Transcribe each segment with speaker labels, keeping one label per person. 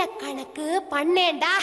Speaker 1: கணக்கு பண்ணேன்டா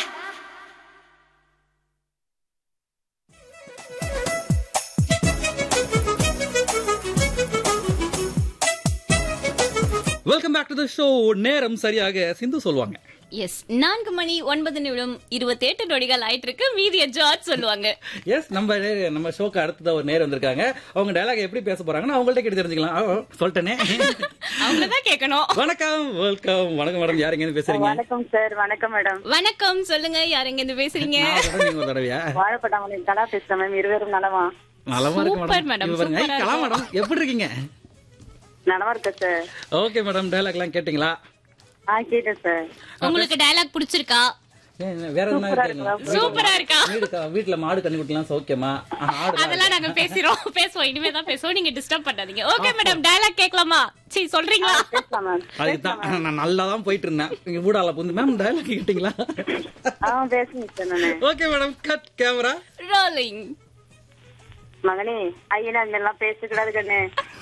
Speaker 2: welcome back to the show நேரம் சரியாக சிந்து சொல்லுவாங்க
Speaker 3: எஸ் நான்கு மணி ஒன்பது நிமிடம் இருபத்தி எட்டு நொடிகள் ஆயிட்டு இருக்கு மீதிய ஜார்ஜ் சொல்லுவாங்க
Speaker 2: எஸ் நம்ம நே- நம்ம ஷோக்கு அடுத்ததா ஒரு நேரம் வந்திருக்காங்க அவங்க டயலாக் எப்படி பேச போறாங்கன்னு அவங்கள்ட்ட கேட்டு தெரிஞ்சுக்கலாம் ஆ, சொல்லிட்டேனே
Speaker 3: அவங்களதான் கேட்கணும்
Speaker 2: வணக்கம் வெல்கம் வணக்கம் மேடம் யார் எங்க பேசுறீங்க
Speaker 4: வணக்கம் சார் வணக்கம் மேடம்
Speaker 3: வணக்கம் சொல்லுங்க யாருங்க இருந்து பேசுறீங்க
Speaker 2: நான் ஒரு தடவை, நீங்க ஒரு தடவையா
Speaker 4: வாழைப்பட்டாமலை கலா பேசுறேன் மேம் இருவரும் நலமா
Speaker 2: நலமா இருக்கு
Speaker 3: Super,
Speaker 2: மேடம்
Speaker 3: madam,
Speaker 2: இங்க பாருங்க
Speaker 3: super-ஆ
Speaker 2: ஐ, கலா மேடம் எப்படி இருக்கீங்க
Speaker 4: நலமா இருக்க சார்
Speaker 2: ஓகே மேடம் டயலாக் எல்லாம் கேட்டீங்களா
Speaker 4: ஆ கேட்டேன் சார்
Speaker 3: உங்களுக்கு டயலாக் பிடிச்சிருக்கா
Speaker 2: ஏன், வேற என்ன கேளுங்க
Speaker 3: சூப்பரா இருக்கா
Speaker 2: வீடு வீட்டுல மாடு கண்ணு குட்டிலாம் சௌக்கியமா ஆ, ஆடு
Speaker 3: அதெல்லாம் நாங்க பேசுறோம் பேசுவோம் இனிமே தான் பேசுவோம் நீங்க டிஸ்டர்ப் பண்ணாதீங்க ஓகே மேடம் டயலாக் கேட்கலாமா சரி சொல்றீங்களா
Speaker 4: பேசலாம் மேம்
Speaker 2: அதுக்கு தான் நான் நல்லா தான் போயிட்டு இருந்தேன் இங்க ஊடால புந்து மேம் டயலாக் கேட்டீங்களா
Speaker 4: ஆ பேசுங்க சார் நானு
Speaker 2: okay madam cut camera
Speaker 3: rolling
Speaker 4: மகனே ஐயனா இதெல்லாம் பேசக்கூடாது கண்ணு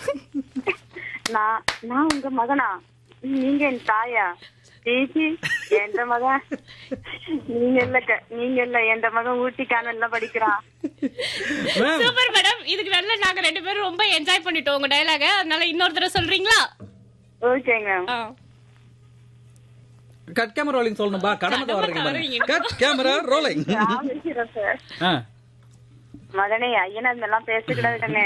Speaker 4: நான் நான் உங்க மகனா நீங்க என் தாயா பேசி எந்த மகன் நீங்க இல்ல க- நீங்க இல்ல எந்த மகன் ஊட்டி கானல்ல படிக்கிறான்
Speaker 2: மேம்
Speaker 3: சூப்பர் மேடம் இதுக்கு நல்ல நாங்க ரெண்டு பேரும் ரொம்ப என்ஜாய் பண்ணிட்டோம் உங்க டயலாக அதனால இன்னொரு தடவை சொல்றீங்களா
Speaker 4: ஓகேங்க மேம்
Speaker 3: ஆ.
Speaker 2: கட் கேமரா ரோலிங் சொல்லணும்பா கடமை
Speaker 3: கடமை
Speaker 2: வர்றீங்க
Speaker 3: தவறுவீங்க.
Speaker 2: கட் கேமரா ரோலிங்
Speaker 4: நான் பேசுறேன் சார்
Speaker 2: ஆ
Speaker 4: மகனே ஐயனா இதெல்லாம் பேசக்கூடாது கண்ணே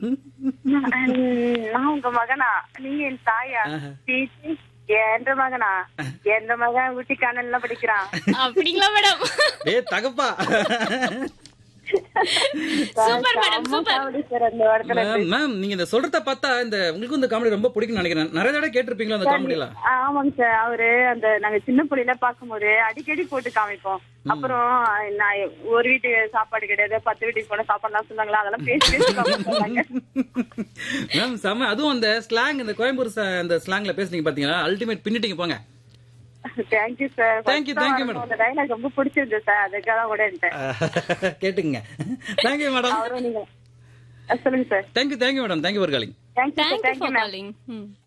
Speaker 4: நான் உங்க மகனா நீங்க என் தாயா சீச்சி, என்ற மகனா எந்த மகன் ஊட்டி கானல்ல படிக்கிறான்
Speaker 3: அப்படிங்களா மேடம்
Speaker 2: டேய் தகப்பா
Speaker 3: சூப்பர் மேடம் சூப்பர்
Speaker 4: அப்படி சார் அந்த இடத்துல
Speaker 2: மேம் மேம் நீங்க இந்த சொல்றத பார்த்தா இந்த உங்களுக்கு இந்த காமெடி ரொம்ப பிடிக்கும்னு நினைக்கிறேன் நிறைய தடவை கேட்டிருப்பீங்களா அந்த காமெடியில
Speaker 4: ஆமாங்க சார் அவரு அந்த நாங்க சின்ன பிள்ளைல பாக்கும்போது அடிக்கடி போட்டு காமிப்போம் அப்புறம் நான் ஒரு வீட்டு சாப்பாடு கிடையாது பத்து வீட்டுக்கு போன சாப்பாடுலாம் சொன்னாங்களா அதெல்லாம் பேசி பேசி காமிப்பாங்க.
Speaker 2: மேம் செம அதுவும் அந்த ஸ்லாங் இந்த கோயம்புத்தூர் ச- அந்த ஸ்லாங்ல பேசுனீங்க பாத்தீங்களா அல்டிமேட் பின்னிட்டீங்க போங்க
Speaker 4: Thank you sir.
Speaker 2: Thank you,
Speaker 4: First
Speaker 2: thank you,
Speaker 4: தான்
Speaker 2: madam.
Speaker 4: அந்த dialogue ரொம்ப பிடிச்சிருந்து சார் அதுக்காக தான் கூட
Speaker 2: கேட்டுங்க தேங்க்யூ மேடம்
Speaker 4: அவரும் நீங்க அஹ் சொல்லுங்க sir
Speaker 2: thank you thank you madam thank you for calling
Speaker 4: thank you sir
Speaker 3: thank you
Speaker 4: thank you
Speaker 3: for
Speaker 4: ma'am
Speaker 3: calling